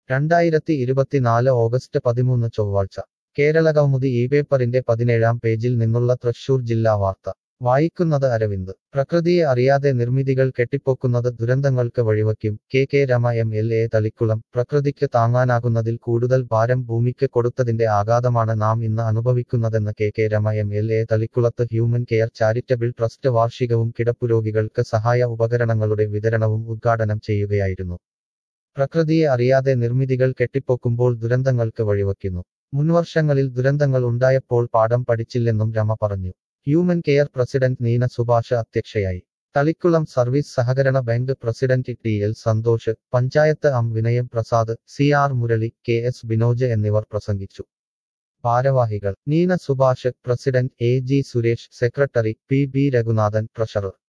രണ്ടായിരത്തി ഇരുപത്തിനാല് ഓഗസ്റ്റ് പതിമൂന്ന് ചൊവ്വാഴ്ച കേരളകൗമുദി ഈ പേപ്പറിന്റെ പതിനേഴാം പേജിൽ നിന്നുള്ള തൃശൂർ ജില്ലാ വാർത്ത വായിക്കുന്നത് അരവിന്ദ് പ്രകൃതിയെ അറിയാതെ നിർമ്മിതികൾ കെട്ടിപ്പൊക്കുന്നത് ദുരന്തങ്ങൾക്ക് വഴിവയ്ക്കും K K Rama M L A Thalikulam പ്രകൃതിക്ക് താങ്ങാനാകുന്നതിൽ കൂടുതൽ ഭാരം ഭൂമിക്ക് കൊടുത്തതിന്റെ ആഘാതമാണ് നാം ഇന്ന് അനുഭവിക്കുന്നതെന്ന് K K Rama M L A തളിക്കുളത്ത് ഹ്യൂമൻ കെയർ ചാരിറ്റബിൾ ട്രസ്റ്റ് വാർഷികവും കിടപ്പുരോഗികൾക്ക് സഹായ ഉപകരണങ്ങളുടെ വിതരണവും ഉദ്ഘാടനം ചെയ്യുകയായിരുന്നു പ്രകൃതിയെ അറിയാതെ നിർമ്മിതികൾ കെട്ടിപ്പൊക്കുമ്പോൾ ദുരന്തങ്ങൾക്ക് വഴിവയ്ക്കുന്നു മുൻവർഷങ്ങളിൽ ദുരന്തങ്ങൾ ഉണ്ടായപ്പോൾ പാഠം പഠിച്ചില്ലെന്നും രമ പറഞ്ഞു human care president Neena Subhash അധ്യക്ഷയായി തളിക്കുളം സർവീസ് സഹകരണ bank president T L Santhosh panchayat അം വിനയം Prasad C R Murali K S Binoj എന്നിവർ പ്രസംഗിച്ചു ഭാരവാഹികൾ Neena Subhash president A G Suresh secretary P B Raghunathan treasurer